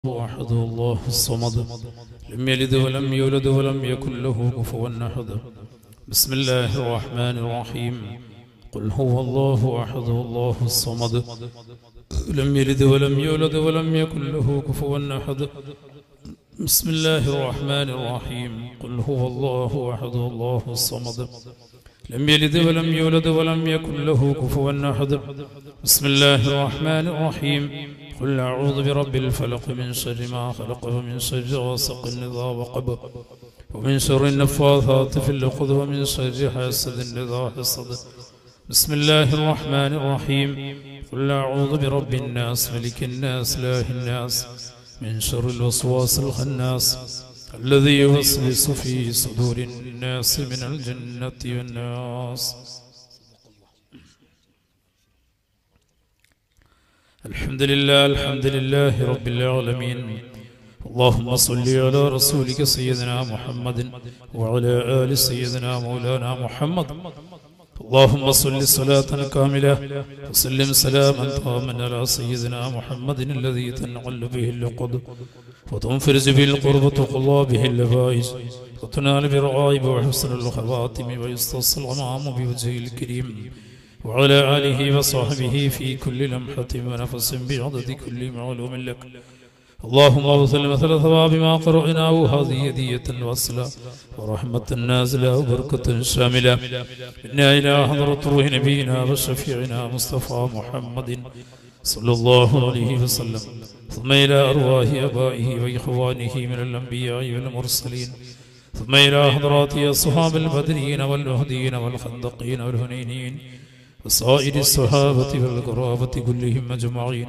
أحد الله الصمد لم يلد ولم يولد ولم يكن له كفوا أحد بسم الله الرحمن الرحيم قل هو الله أحد الله الصمد لم يلد ولم يولد ولم يكن له كفوا أحد بسم الله الرحمن الرحيم قل هو الله أحد الله الصمد لم يلد ولم يولد ولم يكن له كفوا أحد بسم الله الرحمن الرحيم قل أعوذ برب الفلق من شر ما خلق ومن شر غاسق إذا وقب ومن شر النفاثات في العقد ومن شر حاسد إذا حسد بسم الله الرحمن الرحيم قل أعوذ برب الناس ملك الناس إله الناس من شر الوسواس الخناس الذي يوسوس في صدور الناس من الجنة والناس الحمد لله الحمد لله رب العالمين اللهم صل على رسولك سيدنا محمد وعلى آل سيدنا مولانا محمد اللهم صل صلاة كاملة وسلم سلاما تاما على سيدنا محمد الذي تنعل به اللقد وتنفرز به القرب وتقضى به اللفائز وتنال برعائب وحسن الخواتم ويستصل الغمام بوجهه الكريم وعلى آله وصحبه في كل لمحة ونفس بعدد كل معلوم لك اللهم اغفر مثل ثواب ما قرأناه هذه هدية وصلة ورحمة نازلة وبركة شاملة إنا إلى حضرة روح نبينا وشفيعنا مصطفى محمد صلى الله عليه وسلم ثم إلى أرواح أبائه وإخوانه من الأنبياء والمرسلين ثم إلى حضرات أصحاب البدرين والمهديين والخندقين والهنينين وسائر الصحابة والقرابة كلهم أجمعين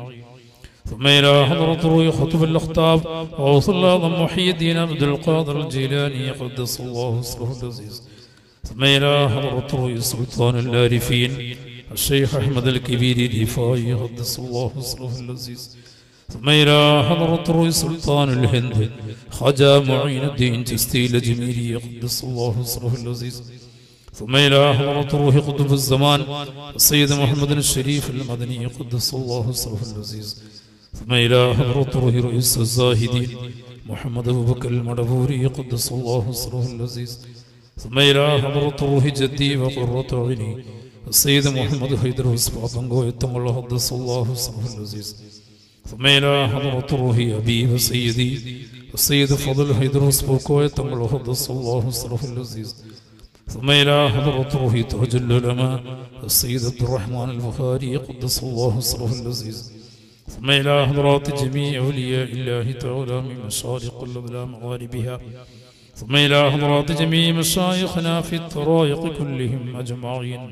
ثم إلى حضرة روح خطب الأخطاب وغوث الله محي الدين عبد القادر الجيلاني قدس الله سره العزيز ثم إلى حضرة روح سلطان العارفين الشيخ أحمد الكبير الرفاعي قدس الله سره العزيز ثم إلى حضرة روح سلطان الهند خجا معين الدين جستي الأجميري قدس الله سره العزيز ثم إلى حضرة روح قطب الزمان السيد محمد الشريف المدني قدس الله سره العزيز ثم إلى حضرة روح رئيس الزاهدين محمد أبو بكر المدبوري قدس الله سره العزيز ثم إلى حضرة روح جدي وقرة عيني السيد محمد حيدر وسباطنغو يتم قدس الله سره العزيز ثم إلى حضرة روح أبي وسيدي السيد فضل حيدر وسبوكو يتم قدس الله سره العزيز ثم إلى حضرة روح تاج العلماء السيد عبد الرحمن البخاري قدس الله سره العزيز ثم إلى حضرات جميع أولياء الله تعالى من مشارق الأرض إلى مغاربها ثم إلى حضرات جميع مشايخنا في الطرائق كلهم أجمعين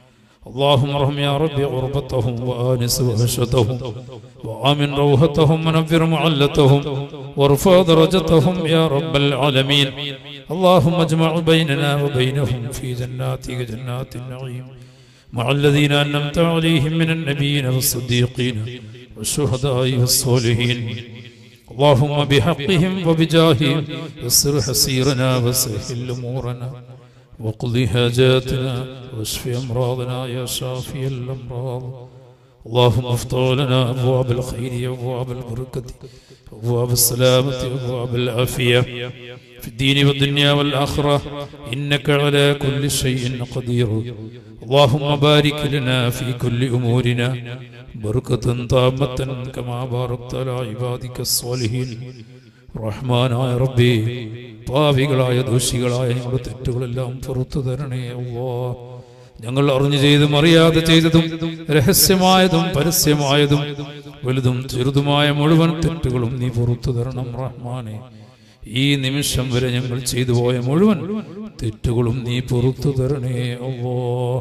اللهم ارحم يا رب غربتهم وآنس وحشتهم وآمن روحتهم ونفر معلتهم وارفع درجتهم يا رب العالمين اللهم اجمع بيننا وبينهم في جناتك جنات النعيم مع الذين أنمت عليهم من النبيين والصديقين والشهداء والصالحين اللهم بحقهم وبجاههم يسر حسيرنا وسهل أمورنا وقض حاجاتنا واشف أمراضنا يا شافي الأمراض اللهم افتح لنا أبواب الخير وأبواب البركة أبواب السلامة وأبواب العافية في الدين والدنيا والآخرة إنك على كل شيء قدير اللهم بارك لنا في كل أمورنا بركة تامة كما باركت على عبادك الصالحين റഹ്മാനായ റബ്ബേ പാവികളായ ദോഷികളായ ഞങ്ങളുടെ തെറ്റുകളെല്ലാം പുറത്തു തരണേ അള്ളാ ഞങ്ങൾ അറിഞ്ഞു ചെയ്തും അറിയാതെ ചെയ്തതും രഹസ്യമായതും പരസ്യമായതും വലുതും ചെറുതുമായ മുഴുവൻ തെറ്റുകളും നീ പുറത്തു തരണം റഹ്മാനെ ഈ നിമിഷം വരെ ഞങ്ങൾ ചെയ്തു പോയ മുഴുവൻ തെറ്റുകളും നീ പുറത്തു തരണേ അള്ളാ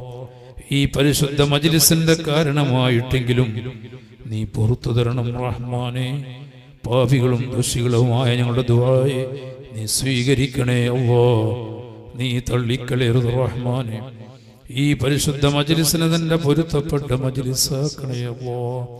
ഈ പരിശുദ്ധ മജിലിസിന്റെ കാരണമായിട്ടെങ്കിലും നീ പുറത്തു തരണം റഹ്മാനെ പാപികളും ദോഷികളുമായ ഞങ്ങളുടെ ദുആയെ നീ സ്വീകരിക്കണേ അള്ളാ നീ തള്ളിക്കളയരുത് റഹ്മാനെ ഈ പരിശുദ്ധ മജ്ലിസിനെ തന്നെ പൊരുത്തപ്പെട്ട മജ്ലിസാക്കണേ അള്ളാ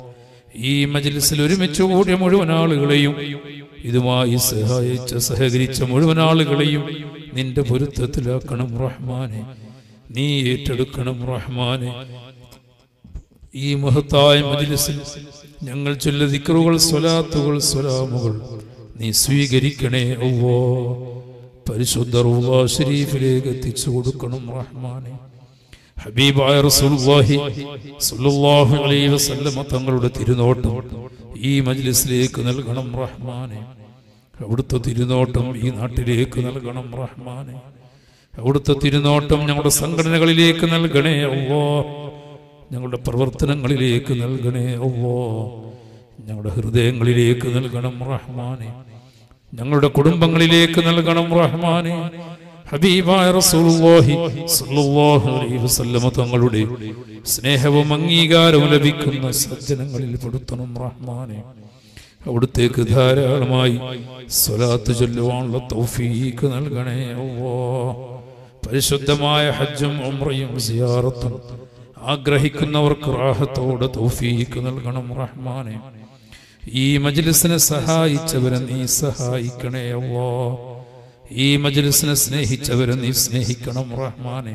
ഈ മജ്ലിസിൽ ഒരുമിച്ച് കൂടിയ മുഴുവൻ ആളുകളെയും ഇതുമായി സഹായിച്ച സഹകരിച്ച മുഴുവൻ ആളുകളെയും നിന്റെ പൊരുത്തത്തിലാക്കണം റഹ്മാനെ നീ ഏറ്റെടുക്കണം റഹ്മാനെ ഈ മഹത്തായ മജ്ലിസിൽ ഞങ്ങൾ ചൊല്ല ദിക്റുകൾ സ്വലാത്തുകൾ സ്വലാമുകൾ നീ സ്വീകരിക്കണേ ഔവോ പരിശുദ്ധ റൂവ ഷരീഫിലേക്ക് എത്തിച്ചു കൊടുക്കണം റഹ്മാനെ ഹബീബായ റസൂലുള്ളാഹി സ്വല്ലല്ലാഹു അലൈഹി വസല്ലമ തങ്ങളുടെ തിരുനോട്ടം ഈ മജ്ലിസിലേക്ക് നൽകണം റഹ്മാനെ അവിടുത്തെ തിരുനോട്ടം ഈ നാട്ടിലേക്ക് നൽകണം റഹ്മാനെ അവിടുത്തെ തിരുനോട്ടം ഞങ്ങളുടെ സംഘടനകളിലേക്ക് നൽകണേ അല്ലോ ഞങ്ങളുടെ പ്രവർത്തനങ്ങളിലേക്ക് നൽകണേ അല്ലോ ഞങ്ങളുടെ ഹൃദയങ്ങളിലേക്ക് നൽകണം റഹ്മാനെ ഞങ്ങളുടെ കുടുംബങ്ങളിലേക്ക് നൽകണം റഹ്മാനെ ഹബീബായ റസൂലുള്ളാഹി സ്വല്ലല്ലാഹു അലൈഹി വസല്ലമ തങ്ങളുടെ സ്നേഹവും അംഗീകാരവും ലഭിക്കുന്ന സജ്ജനങ്ങളിൽ പെടുത്തണം റഹ്മാനെ അവിടുത്തേക്ക് ധാരാളമായി സ്വലാത്ത് ചൊല്ലുവാനുള്ള തൗഫീക്ക് നൽകണേ അല്ലോ പരിശുദ്ധമായ ഹജ്ജും ഉംറയും സിയാറത്തും ആഗ്രഹിക്കുന്നവർക്ക് റാഹത്തോടെ തൗഫീക്ക് നൽകണം റഹ്മാനെ ഈ മജ്ലിസിനെ സഹായിച്ചവരെ നീ സഹായിക്കണേ അല്ലോ ഈ മജ്ലിസിനെ സ്നേഹിച്ചവരെ നീ സ്നേഹിക്കണം റഹ്മാനെ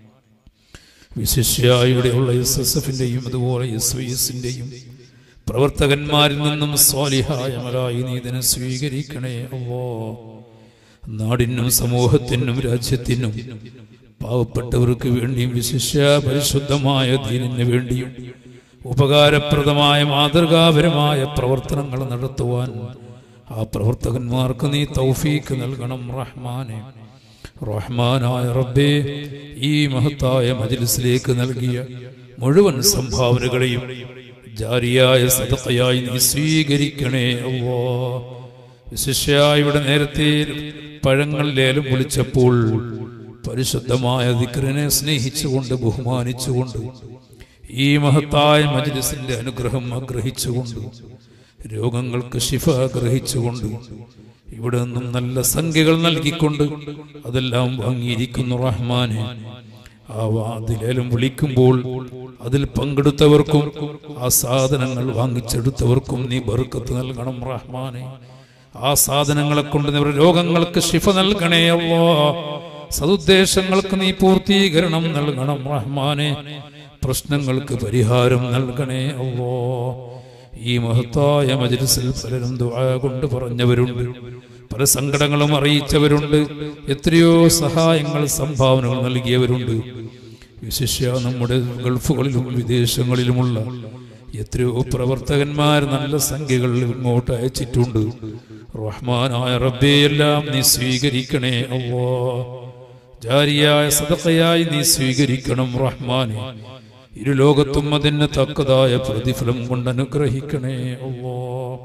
വിശിഷ്യായുടെയുള്ള എസ് എസ് എഫിന്റെയും അതുപോലെ എസ് വി എസിന്റെയും പ്രവർത്തകന്മാരിൽ നിന്നും സ്വാലിഹായ മലായി നീ ഇതിനെ സ്വീകരിക്കണേ അല്ലോ നാടിനും സമൂഹത്തിനും രാജ്യത്തിനും പാവപ്പെട്ടവർക്ക് വേണ്ടിയും വിശിഷ്യ പരിശുദ്ധമായ ദീനിന് വേണ്ടിയും ഉപകാരപ്രദമായ മാതൃകാപരമായ പ്രവർത്തനങ്ങൾ നടത്തുവാൻ ആ പ്രവർത്തകന്മാർക്ക് നീ തൗഫീക്ക് നൽകണം റഹ്മാനെ റഹ്മാനായ റബ്ബേ ഈ മഹത്തായ മജ്ലിസിലേക്ക് നൽകിയ മുഴുവൻ സംഭാവനകളെയും ജാരിയായ സദക്കയായി നീ സ്വീകരിക്കണേ അല്ലോ വിശിഷ്യായ ഇവിടെ നേരത്തെ പഴങ്ങൾ ലേലം വിളിച്ചപ്പോൾ പരിശുദ്ധമായ ദിക്റിനെ സ്നേഹിച്ചുകൊണ്ട് ബഹുമാനിച്ചുകൊണ്ട് ഈ മഹത്തായ മജ്ലിസിന്റെ അനുഗ്രഹം ആഗ്രഹിച്ചുകൊണ്ട് രോഗങ്ങൾക്ക് ശിഫ ആഗ്രഹിച്ചുകൊണ്ട് ഇവിടെ നിന്നും നല്ല സംഖ്യകൾ നൽകിക്കൊണ്ട് അതെല്ലാം വാങ്ങിയിരിക്കുന്നു റഹ്മാനെ ആ വാതിലേലും വിളിക്കുമ്പോൾ അതിൽ പങ്കെടുത്തവർക്കും ആ സാധനങ്ങൾ വാങ്ങിച്ചെടുത്തവർക്കും നീ ബർക്കത്ത് നൽകണം റഹ്മാനെ ആ സാധനങ്ങളെ കൊണ്ട് നിവർ രോഗങ്ങൾക്ക് ശിഫ നൽകണേ അല്ലോ സതുദ്ദേശങ്ങൾക്ക് നീ പൂർത്തീകരണം നൽകണം റഹ്മാനെ പ്രശ്നങ്ങൾക്ക് പരിഹാരം നൽകണേ അല്ലോ ഈ മഹത്തായ മജ്ലിസിൽ പലരും ദുആ കൊണ്ട് പറഞ്ഞവരുണ്ട് പല സങ്കടങ്ങളും അറിയിച്ചവരുണ്ട് എത്രയോ സഹായങ്ങൾ സംഭാവനകൾ നൽകിയവരുണ്ട് വിശിഷ്യ നമ്മുടെ ഗൾഫുകളിലും വിദേശങ്ങളിലുമുള്ള എത്രയോ പ്രവർത്തകന്മാർ നല്ല സംഖ്യകൾ ഇങ്ങോട്ട് അയച്ചിട്ടുണ്ട് റഹ്മാനായ റബ്ബേ എല്ലാം നീ സ്വീകരിക്കണേ അല്ലോ ജാരിയായ സദക്കയായി നീ സ്വീകരിക്കണം റഹ്മാനെ ഇരു ലോകത്തും അതിന് തക്കതായ പ്രതിഫലം കൊണ്ട് അനുഗ്രഹിക്കണേ അല്ലോ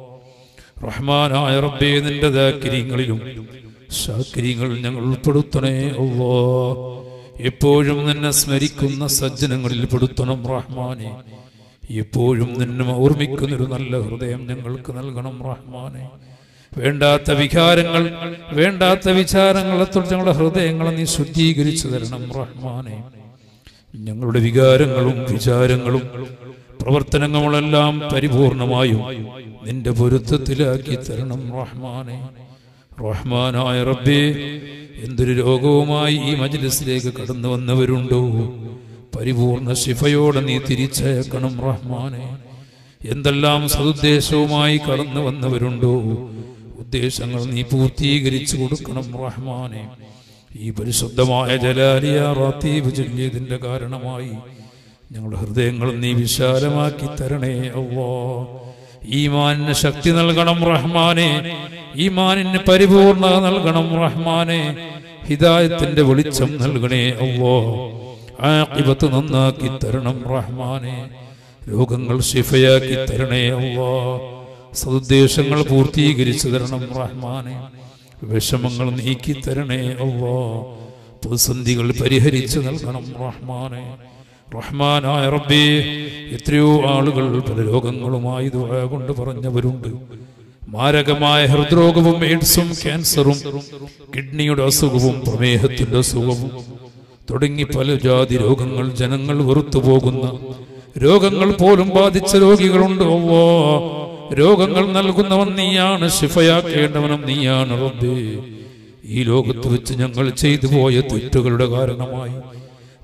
റഹ്മാനായ റബ്ബേ നിന്റെ ദാക്കിര്യങ്ങളിലും ശാക്കിര്യങ്ങൾ ഞങ്ങൾ ഉൾപ്പെടുത്തണേ അല്ലോ എപ്പോഴും നിന്നെ സ്മരിക്കുന്ന സജ്ജനങ്ങളിൽ പെടുത്തണം റഹ്മാനെ എപ്പോഴും നിന്നെ ഓർമ്മിക്കുന്നൊരു നല്ല ഹൃദയം ഞങ്ങൾക്ക് നൽകണം റഹ്മാനെ വേണ്ടാത്ത വികാരങ്ങൾ വേണ്ടാത്ത വിചാരങ്ങളെ തൊട്ട് ഞങ്ങളുടെ ഹൃദയങ്ങളെ നീ ശുദ്ധീകരിച്ചു തരണം റഹ്മാനെ ഞങ്ങളുടെ വികാരങ്ങളും വിചാരങ്ങളും പ്രവർത്തനങ്ങളെല്ലാം പരിപൂർണമായും നിന്റെ പൊരുത്തത്തിലാക്കി തരണം റഹ്മാനെ റഹ്മാനായ റബ്ബേ എന്തൊരു രോഗവുമായി ഈ മജ്ലിസിലേക്ക് കടന്നു വന്നവരുണ്ടോ പരിപൂർണ ശിഫയോടെ നീ തിരിച്ചയക്കണം റഹ്മാനെ എന്തെല്ലാം സതുദ്ദേശവുമായി കടന്നു വന്നവരുണ്ടോ ഉദ്ദേശങ്ങൾ നീ പൂർത്തീകരിച്ചു കൊടുക്കണം റഹ്മാനെ ഈ പരിശുദ്ധമായ ജലാലിയ റാത്തീബ് ചൊല്ലിയതിന്റെ കാരണമായി ഞങ്ങളുടെ ഹൃദയങ്ങൾ നീ വിശാലമാക്കി തരണേ അവോ ഈമാനിന് ശക്തി നൽകണം റഹ്മാനെ ഈമാനിന് പരിപൂർണത നൽകണം റഹ്മാനെ ഹിദായത്തിന്റെ വെളിച്ചം നൽകണേ അവോ ആഖിബത്ത് നന്നാക്കി തരണം റഹ്മാനെ രോഗങ്ങൾ ശിഫയാക്കി തരണേ അവോ സതുദ്ദേശങ്ങൾ പൂർത്തീകരിച്ചു തരണം റഹ്മാനെ വിഷമങ്ങൾ നീക്കി തരണേ അവോ പ്രതിസന്ധികൾ പരിഹരിച്ചു നൽകണം റഹ്മാനെ റഹ്മാനായ റബ്ബേ എത്രയോ ആളുകൾ പല രോഗങ്ങളുമായി ദുആ കൊണ്ട് പറഞ്ഞവരുണ്ട് മാരകമായ ഹൃദ്രോഗവും എയ്ഡ്സും ക്യാൻസറും കിഡ്നിയുടെ അസുഖവും പ്രമേഹത്തിന്റെ അസുഖവും തുടങ്ങി പല ജാതി രോഗങ്ങൾ ജനങ്ങൾ വെറുത്തു പോകുന്ന രോഗങ്ങൾ പോലും ബാധിച്ച രോഗികളുണ്ട് ഓവോ രോഗങ്ങൾ നൽകുന്നവൻ നീയാണ് ശിഫയാക്കേണ്ടവനും നീയാണ് റബ്ബേ ഈ ലോകത്ത് വെച്ച് ഞങ്ങൾ ചെയ്തു പോയ തെറ്റുകളുടെ കാരണമായി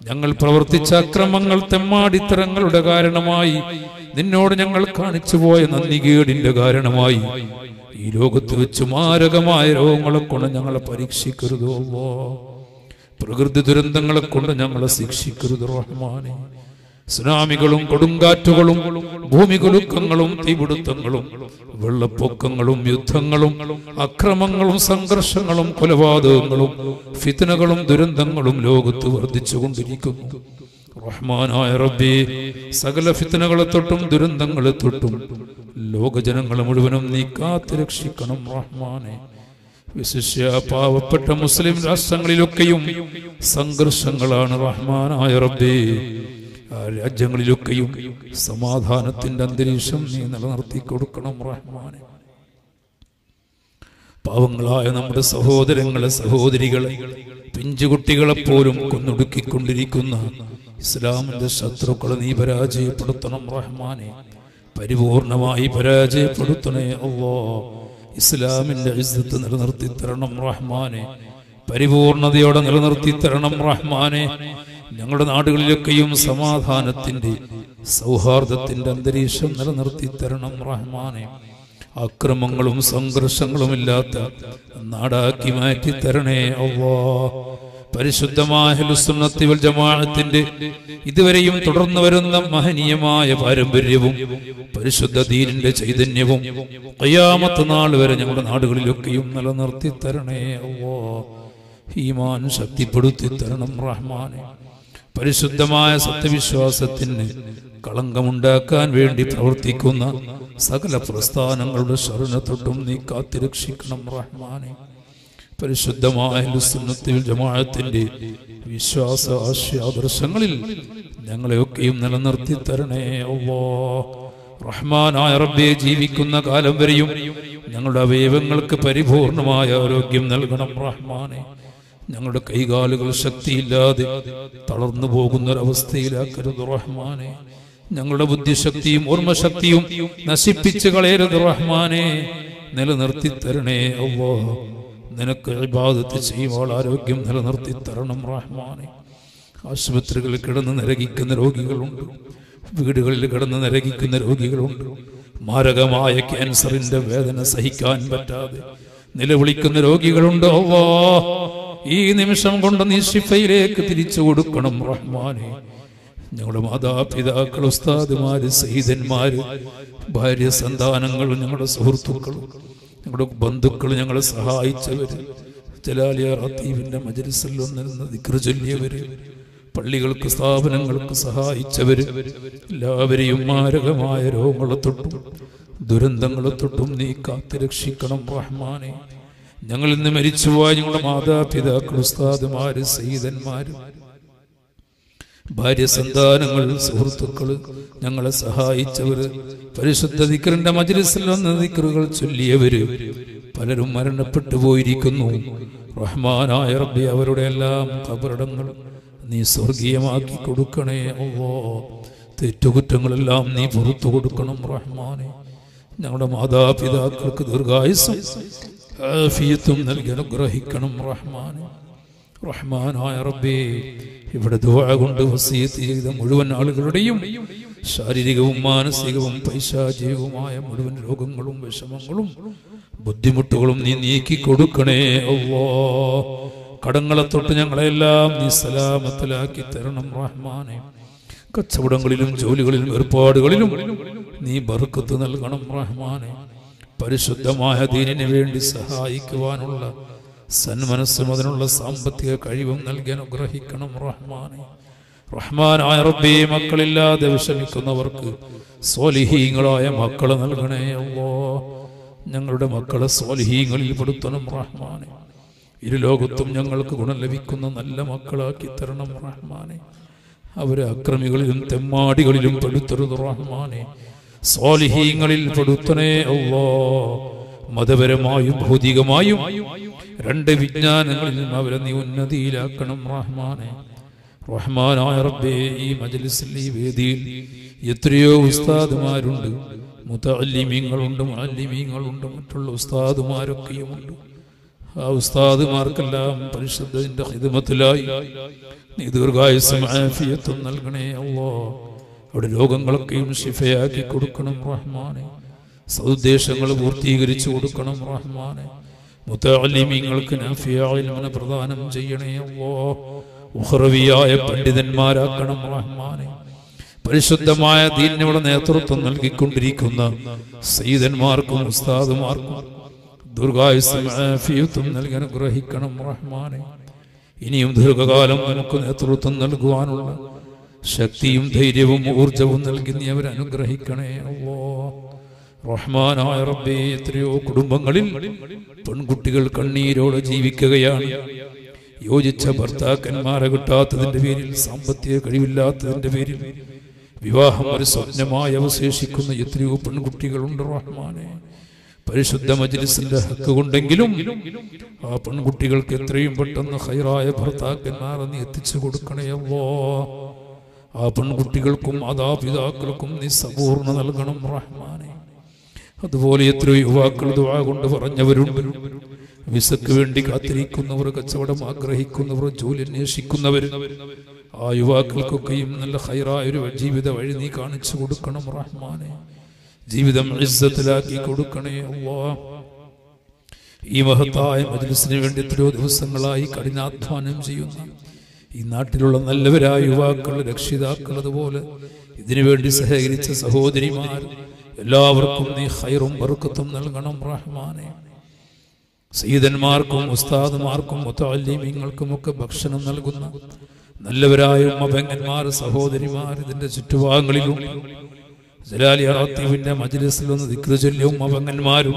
ഞങ്ങൾ പ്രവർത്തിച്ച അക്രമങ്ങൾ തെമ്മാടിത്തരങ്ങളുടെ കാരണമായി നിന്നോട് ഞങ്ങൾ കാണിച്ചു പോയ നന്ദികേടിന്റെ കാരണമായി ഈ ലോകത്ത് വെച്ച് മാരകമായ രോഗങ്ങളെ കൊണ്ട് ഞങ്ങളെ പരീക്ഷിക്കരുതോ അല്ലാ. പ്രകൃതി ദുരന്തങ്ങളെ കൊണ്ട് ഞങ്ങളെ ശിക്ഷിക്കരുത് റഹ്മാനെ സുനാമികളും കൊടുങ്കാറ്റുകളും ഭൂമികുലുക്കങ്ങളും തീപിടുത്തങ്ങളും വെള്ളപ്പൊക്കങ്ങളും യുദ്ധങ്ങളും അക്രമങ്ങളും സംഘർഷങ്ങളും കൊലപാതകങ്ങളും ഫിത്തനകളും ദുരന്തങ്ങളും ലോകത്ത് വർദ്ധിച്ചുകൊണ്ടിരിക്കുന്നു റഹ്മാനായ റബ്ബേ സകല ഫിത്തനകളെ തൊട്ടും ദുരന്തങ്ങളെ തൊട്ടും ലോകജനങ്ങളെ മുഴുവനും നീ കാത്തു രക്ഷിക്കണം റഹ്മാനെ വിശിഷ്യ പാവപ്പെട്ട മുസ്ലിം രാഷ്ട്രങ്ങളിലൊക്കെയും സംഘർഷങ്ങളാണ് റഹ്മാനായ റബ്ബേ ആ രാജ്യങ്ങളിലൊക്കെയും സമാധാനത്തിന്റെ അന്തരീക്ഷം നീ നിലനിർത്തി കൊടുക്കണം റഹ്മാനെ പാവങ്ങളായ നമ്മുടെ സഹോദരങ്ങളെ സഹോദരികളെ പിഞ്ചുകുട്ടികളെ പോലും കൊന്നൊടുക്കിക്കൊണ്ടിരിക്കുന്ന ഇസ്ലാമിന്റെ ശത്രുക്കളെ നീ പരാജയപ്പെടുത്തണം റഹ്മാനെ പരിപൂർണമായി പരാജയപ്പെടുത്തണേ അല്ലോ ഇസ്ലാമിന്റെ ഇസ്സത്ത് നിലനിർത്തി തരണം റഹ്മാനെ പരിപൂർണതയോടെ നിലനിർത്തി തരണം റഹ്മാനെ ഞങ്ങളുടെ നാടുകളിലൊക്കെയും സമാധാനത്തിന്റെ സൗഹാർദ്ദത്തിന്റെ അന്തരീക്ഷം നിലനിർത്തി തരണം റഹ്മാനെ അക്രമങ്ങളും സംഘർഷങ്ങളും ഇല്ലാത്ത നാടാക്കി മാറ്റി തരണേ അള്ളാ പരിശുദ്ധമായ ഹുലുസുന്നത്തി വൽ ജമാഅത്തിന്റെ ഇതുവരെയും തുടർന്നു വരുന്ന മഹനീയമായ പാരമ്പര്യവും പരിശുദ്ധ ദീനിന്റെ ചൈതന്യവും കയ്യാമത്ത് നാൾ വരെ ഞങ്ങളുടെ നാടുകളിലൊക്കെയും നിലനിർത്തി തരണേ അള്ളാ ഈമാൻ ശക്തിപ്പെടുത്തി തരണം റഹ്മാനെ പരിശുദ്ധമായ സത്യവിശ്വാസത്തിന് കളങ്കമുണ്ടാക്കാൻ വേണ്ടി പ്രവർത്തിക്കുന്ന സകല പ്രസ്ഥാനങ്ങളുടെ ശരണ തൊട്ടും നീ കാത്തിരക്ഷിക്കണം റഹ്മാനെ പരിശുദ്ധമായ ലുസുന്നത്തിൽ ജമാഅത്തിന്റെ വിശ്വാസ ആശയാദർശങ്ങളിൽ ഞങ്ങളെയൊക്കെയും നിലനിർത്തി തരണേ അള്ളാ റഹ്മാനായ റബ്ബെ ജീവിക്കുന്ന കാലം വരെയും ഞങ്ങളുടെ അവയവങ്ങൾക്ക് പരിപൂർണമായ ആരോഗ്യം നൽകണം റഹ്മാനെ ഞങ്ങളുടെ കൈകാലുകൾ ശക്തിയില്ലാതെ തളർന്നു പോകുന്ന ഒരവസ്ഥയിലാക്കരുത് റഹ്മാനെ ഞങ്ങളുടെ ബുദ്ധിശക്തിയും ഓർമ്മശക്തിയും നശിപ്പിച്ചു കളയരുത് റഹ്മാനെ നിലനിർത്തി തരണേ അള്ളാ നിനക്ക് ഇബാദത്ത് ചെയ്യുവാൾ ആരോഗ്യം നിലനിർത്തി തരണം റഹ്മാനെ ആശുപത്രികളിൽ കിടന്ന് നരകിക്കുന്ന രോഗികളുണ്ട് വീടുകളിൽ കിടന്ന് നരകിക്കുന്ന രോഗികളുണ്ട് മാരകമായ ക്യാൻസറിന്റെ വേദന സഹിക്കാൻ പറ്റാതെ നിലവിളിക്കുന്ന രോഗികളുണ്ട് അള്ളാ ഈ നിമിഷം കൊണ്ട് നീ ഷിഫയിലേക്ക് തിരിച്ചു കൊടുക്കണം റഹ്മാനെ ഞങ്ങളുടെ മാതാപിതാക്കൾ ഉസ്താദുമാര് സഹിതന്മാര് ഭാര്യ സന്താനങ്ങൾ ഞങ്ങളുടെ സുഹൃത്തുക്കൾ ഞങ്ങളുടെ ബന്ധുക്കൾ ഞങ്ങളെ സഹായിച്ചവര് ജലാലിയ റത്തീവിന്റെ മജലിസിൽ വന്നിരുന്ന ദിക്റ് ചൊല്ലിയവര് പള്ളികൾക്ക് സ്ഥാപനങ്ങൾക്ക് സഹായിച്ചവര് എല്ലാവരെയും മാരകമായ രോഗങ്ങളെ തൊട്ടും ദുരന്തങ്ങളെ തൊട്ടും നീ കാത്തുരക്ഷിക്കണം റഹ്മാനെ ഞങ്ങളിൽ നിന്ന് മരിച്ചുപോയ ഞങ്ങളുടെ മാതാപിതാക്കൾ ഉസ്താദുമാര് സയ്യിദന്മാര് ഭാര്യ സന്താനങ്ങൾ സുഹൃത്തുക്കൾ ഞങ്ങളെ സഹായിച്ചവര് പരിശുദ്ധ ദിക്കറിന്റെ മജ്ലിസിൽ വന്ന ദിക്കറുകൾ ചൊല്ലിയവര് പലരും മരണപ്പെട്ടു പോയിരിക്കുന്നു റഹ്മാനായ റബ്ബി അവരുടെ എല്ലാം കബറിടങ്ങൾ നീ സ്വർഗീയമാക്കി കൊടുക്കണേ ഓ തെറ്റുകുറ്റങ്ങളെല്ലാം നീ പുറത്തു കൊടുക്കണം റഹ്മാനെ ഞങ്ങളുടെ മാതാപിതാക്കൾക്ക് ദീർഘായുസും ആഫിയത്തും നൽകി അനുഗ്രഹിക്കണം റഹ്മാനെ റഹ്മാനായ റബ്ബേ ഇവിടെ ദുആ കൊണ്ട് വസീയത്ത് ചെയ്ത മുഴുവൻ ആളുകളുടെയും ശാരീരികവും മാനസികവും പൈശാചികവുമായ മുഴുവൻ രോഗങ്ങളും വിഷമങ്ങളും ബുദ്ധിമുട്ടുകളും നീ നീക്കി കൊടുക്കണേ അള്ളാ കടങ്ങളെ തൊട്ട് ഞങ്ങളെല്ലാം നീ സലാമത്തിലാക്കി തരണം റഹ്മാനെ കച്ചവടങ്ങളിലും ജോലികളിലും ഏർപ്പാടുകളിലും നീ ബർക്കത്ത് നൽകണം റഹ്മാനെ പരിശുദ്ധമായ ദീനിന് വേണ്ടി സഹായിക്കുവാനുള്ള സന്മനസ്സും അതിനുള്ള സാമ്പത്തിക കഴിവും നൽകി അനുഗ്രഹിക്കണം റഹ്മാനെ റഹ്മാനായ റബ്ബേ മക്കളില്ലാതെ വിഷമിക്കുന്നവർക്ക് സ്വാലിഹീങ്ങളായ മക്കളെ നൽകണേ അല്ലോ ഞങ്ങളുടെ മക്കളെ സ്വാലിഹീങ്ങളിൽ പെടുത്തണം റഹ്മാനെ ഇരു ലോകത്തും ഞങ്ങൾക്ക് ഗുണം ലഭിക്കുന്ന നല്ല മക്കളാക്കി തരണം റഹ്മാനെ അവരെ അക്രമികളിലും തെമ്മാടികളിലും പെടുത്തരുത് റഹ്മാനെ സ്വാലിഹീങ്ങളിൽ പെടുത്തണേ അല്ലോ മതപരമായും ഭൗതികമായും രണ്ട് വിജ്ഞാനങ്ങളിലും അവരെ നീ ഉന്നതിയിലാക്കണം റഹ്മാനെ റഹ്മാനായ റബ്ബേ ഈ മജ്ലിസിൽ ഈ വേദിയിൽ എത്രയോ ഉസ്താദുമാരുണ്ട് മുത്തല്ലിമീങ്ങളുണ്ട് മുഅല്ലിമീങ്ങളുണ്ട് മറ്റുള്ള ഉസ്താദുമാരൊക്കെയുമുണ്ട് ആ ഉസ്താദുമാർക്കെല്ലാം പരിശുദ്ധന്റെ ഹിതമത്തിലായി നീ ദീർഘായുസും ആഫിയത്തും നൽകണേ അല്ലോ അവിടെ രോഗങ്ങളൊക്കെയും ശിഫയാക്കി കൊടുക്കണം റഹ്മാനെ സതുദ്ദേശങ്ങൾ പൂർത്തീകരിച്ചു കൊടുക്കണം റഹ്മാനെ മുത്തലിമീങ്ങൾക്ക് നാഫിയായ പ്രദാനം ചെയ്യണേ അല്ലോ ഉഹ്റവിയായ പണ്ഡിതന്മാരാക്കണം റഹ്മാനെ പരിശുദ്ധമായ ദീനിനോട് നേതൃത്വം നൽകിക്കൊണ്ടിരിക്കുന്ന സയ്യിദന്മാർക്കും ഉസ്താദുമാർക്കും ദുർഗായുസും ആഫിയത്തും നൽകി അനുഗ്രഹിക്കണം റഹ്മാനെ ഇനിയും ദീർഘകാലം നമുക്ക് നേതൃത്വം നൽകുവാനുള്ള ശക്തിയും ധൈര്യവും ഊർജവും നൽകി നീ അവരെ അനുഗ്രഹിക്കണേ അല്ലോ റഹ്മാനായ റബ്ബേ എത്രയോ കുടുംബങ്ങളിൽ പെൺകുട്ടികൾ കണ്ണീരോടെ ജീവിക്കുകയാണ് യോജിച്ച ഭർത്താക്കന്മാരെ കിട്ടാത്തതിന്റെ പേരിൽ സാമ്പത്തിക കഴിവില്ലാത്തതിന്റെ പേരിൽ വിവാഹം ഒരു സ്വപ്നമായി അവശേഷിക്കുന്ന എത്രയോ പെൺകുട്ടികളുണ്ട് റഹ്മാനെ പരിശുദ്ധ മജ്ലിസിന്റെ ഹക്ക് കൊണ്ടെങ്കിലും ആ പെൺകുട്ടികൾക്ക് എത്രയും പെട്ടെന്ന് ഹൈറായ ഭർത്താക്കന്മാരെ നീ എത്തിച്ചു കൊടുക്കണയല്ലോ ആ പെൺകുട്ടികൾക്കും മാതാപിതാക്കൾക്കും നീ സപൂർണ്ണ നൽകണം റഹ്മാനെ അതുപോലെ എത്രയോ യുവാക്കൾ ദുആ കൊണ്ട് പറഞ്ഞവരുണ്ട് വിസക്ക് വേണ്ടി കാത്തിരിക്കുന്നവർ കച്ചവടം ആഗ്രഹിക്കുന്നവർ ജോലി അന്വേഷിക്കുന്നവർ ആ യുവാക്കൾക്കൊക്കെയും നല്ല ഹൈറായ ഒരു ജീവിത വഴി നീ കാണിച്ചു കൊടുക്കണം റഹ്മാനെ ജീവിതം ഇസ്സത്തിലാക്കി കൊടുക്കണേ അല്ലാ ഈ മഹത്തായ മജ്ലിസിന് വേണ്ടി എത്രയോ ദിവസങ്ങളായി കഠിനാധ്വാനം ചെയ്യുന്ന ഈ നാട്ടിലുള്ള നല്ലവരായ യുവാക്കൾ രക്ഷിതാക്കൾ അതുപോലെ ഇതിനുവേണ്ടി സഹകരിച്ച സഹോദരിമാർ എല്ലാവർക്കും നീ ഹൈറും ബർക്കത്തും നൽകണം റഹ്മാനെ സയ്യിദന്മാർക്കും ഉസ്താദുമാർക്കും മുത്തല്ലിമീങ്ങൾക്കും ഒക്കെ ഭക്ഷണം നൽകുന്ന നല്ലവരായ ഉമ്മപെങ്ങന്മാർ സഹോദരിമാർ ഇതിന്റെ ചുറ്റുഭാഗങ്ങളിലും ജലാലി അറാത്തീവിന്റെ മജ്ലിസിൽ ഒന്ന് ദിക്റ് ചൊല്ലിയ ഉമ്മപെങ്ങന്മാരും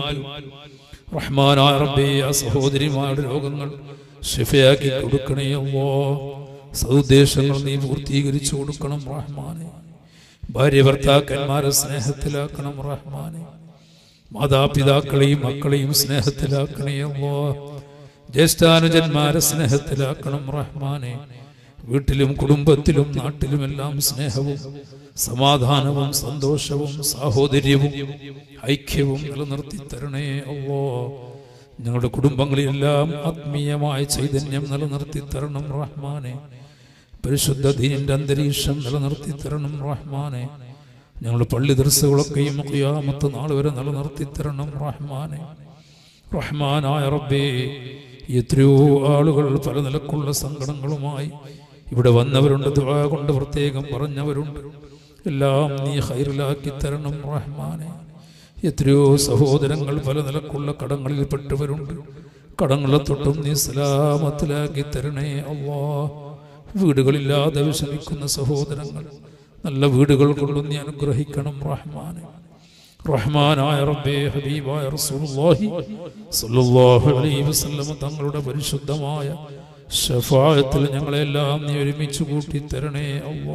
റഹ്മാനായ റബ്ബേ ആ സഹോദരിമാരുടെ രോഗങ്ങൾ ഷിഫയാക്കി കൊടുക്കണേ അല്ലോ സതുദ്ദേശങ്ങൾ നീ പൂർത്തീകരിച്ചു കൊടുക്കണം റഹ്മാനെ ഭാര്യ ഭർത്താക്കന്മാരെ സ്നേഹത്തിലാക്കണം റഹ്മാനെ മാതാപിതാക്കളെയും മക്കളെയും സ്നേഹത്തിലാക്കണേ അല്ലോ ജ്യേഷ്ഠാനുജന്മാരെ സ്നേഹത്തിലാക്കണം റഹ്മാനെ വീട്ടിലും കുടുംബത്തിലും നാട്ടിലുമെല്ലാം സ്നേഹവും സമാധാനവും സന്തോഷവും സാഹോദര്യവും ഐക്യവും നിലനിർത്തി തരണേ അല്ലോ ഞങ്ങളുടെ കുടുംബങ്ങളിലെല്ലാം ആത്മീയമായ ചൈതന്യം നിലനിർത്തി തരണം റഹ്മാനെ പരിശുദ്ധ ദീനിന്റെ അന്തരീക്ഷം നിലനിർത്തി തരണം റഹ്മാനെ ഞങ്ങളുടെ പള്ളി ദർശകളൊക്കെയും ഖിയാമത്ത് നാൾ വരെ നിലനിർത്തി തരണം റഹ്മാനെ റഹ്മാനായ റബ്ബേ എത്രയോ ആളുകൾ പല നിലക്കുള്ള സങ്കടങ്ങളുമായി ഇവിടെ വന്നവരുണ്ട് ദുആ കൊണ്ട് പ്രത്യേകം പറഞ്ഞവരുണ്ട് എല്ലാം നീ ഹൈറിലാക്കി തരണം റഹ്മാനെ എത്രയോ സഹോദരങ്ങൾ പല നിലക്കുള്ള കടങ്ങളിൽ പെട്ടവരുണ്ട് കടങ്ങളെ തൊട്ടും നീ സലാമത്തിലാക്കി തരണേ അള്ളാ വീടുകളില്ലാതെ വിഷമിക്കുന്ന സഹോദരങ്ങൾ നല്ല വീടുകൾ കൊണ്ടും നീ അനുഗ്രഹിക്കണം റഹ്മാനെ റഹ്മാനായ റബ്ബേ ഹബീബായ റസൂലുള്ളാഹി സ്വല്ലല്ലാഹു അലൈഹി വസല്ലം തങ്ങളുടെ പരിശുദ്ധമായ ഷഫായത്തിൽ ഞങ്ങളെല്ലാം നീ ഒരുമിച്ച് കൂട്ടി തരണേ അല്ലാ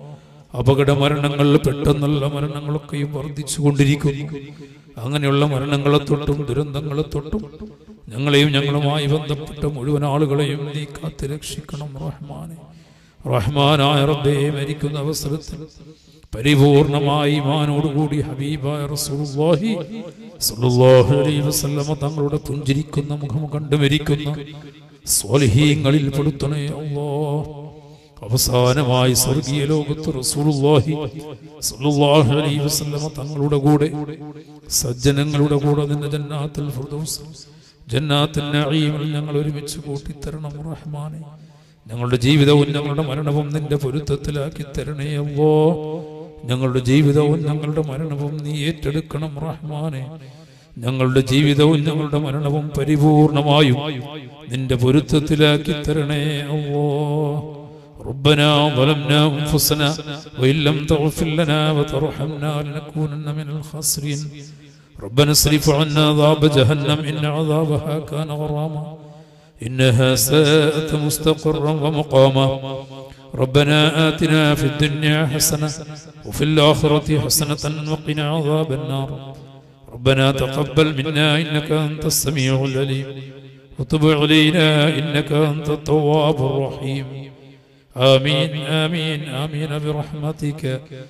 അപകട മരണങ്ങൾ പെട്ടെന്നുള്ള മരണങ്ങളൊക്കെയും വർദ്ധിച്ചു കൊണ്ടിരിക്കുന്നു അങ്ങനെയുള്ള മരണങ്ങളെ തൊട്ടും ദുരന്തങ്ങളെ തൊട്ടും ഞങ്ങളെയും ഞങ്ങളുമായി ബന്ധപ്പെട്ട മുഴുവൻ ആളുകളെയും നീ കാത്തു രക്ഷിക്കണം റഹ്മാനെ റഹ്മാനായ റബ്ബേ മരിക്കുന്ന അവസരത്തിൽ പരിപൂർണമായി മാനോടുകൂടി ഹബീബായ റസൂലുള്ളാഹി സ്വല്ലല്ലാഹു അലൈഹി വസല്ലമ തങ്ങളുടെ പുഞ്ചിരിക്കുന്ന മുഖം കണ്ടു മരിക്കുന്ന സ്വാലിഹീങ്ങളിൽ പെടുത്തണേ അല്ലാഹ് അവസാനമായി സ്വർഗീയ ലോകത്ത് റസൂലുള്ളാഹി സ്വല്ലല്ലാഹു അലൈഹി വസല്ലമ തങ്ങളുടെ കൂടെ സജ്ജനങ്ങളുടെ കൂടെ നിന്റെ ജന്നാത്തുൽ ഫിർദൗസ് ജന്നാത്തുൻ നഈമിൽ ഞങ്ങൾ ഒരുമിച്ച് കൂട്ടിത്തരണം റഹ്മാനെ ഞങ്ങളുടെ ജീവിതവും ഞങ്ങളുടെ മരണവും നിന്റെ പൊരുത്തത്തിലാക്കി തരണേ അല്ലോ ഞങ്ങളുടെ ജീവിതവും ഞങ്ങളുടെ മരണവും നീ ഏറ്റെടുക്കണം റഹ്മാനെ ഞങ്ങളുടെ ജീവിതവും ഞങ്ങളുടെ മരണവും പരിപൂർണമായും നിന്റെ പൊരുത്തത്തിലാക്കി തരണേ അല്ലോ ربنا ظلمنا أنفسنا وإن لم تغفر لنا وترحمنا لنكونن من الخاسرين ربنا اصرف عنا عذاب جهنم إن عذابها كان غراما إنها ساءت مستقرا ومقاما ربنا آتنا في الدنيا حسنة وفي الآخرة حسنة وقنا عذاب النار ربنا تقبل منا إنك أنت السميع العليم وتب علينا إنك أنت التواب الرحيم آمين آمين آمين برحمتك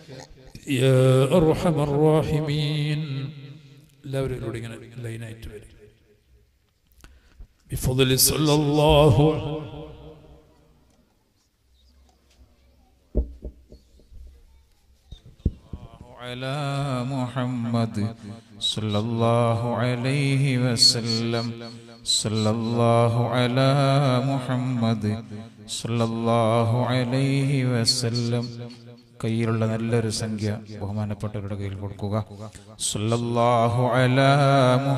يا أرحم الراحمين എല്ലാവരും ഇതിലൂടെ ഇങ്ങനെ ലൈനായിട്ട് വരും بفضل صلى الله على محمد صلى الله عليه وسلم صلى الله على محمد صلى الله عليه وسلم കയ്യിലുള്ള നല്ലൊരു സംഖ്യ ബഹുമാനപ്പെട്ടവരുടെ കയ്യിൽ കൊടുക്കുക സല്ലല്ലാഹു അലാ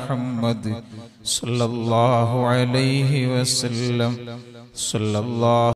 മുഹമ്മദ് സല്ലല്ലാഹു അലൈഹി വസല്ലം സല്ലല്ലാഹു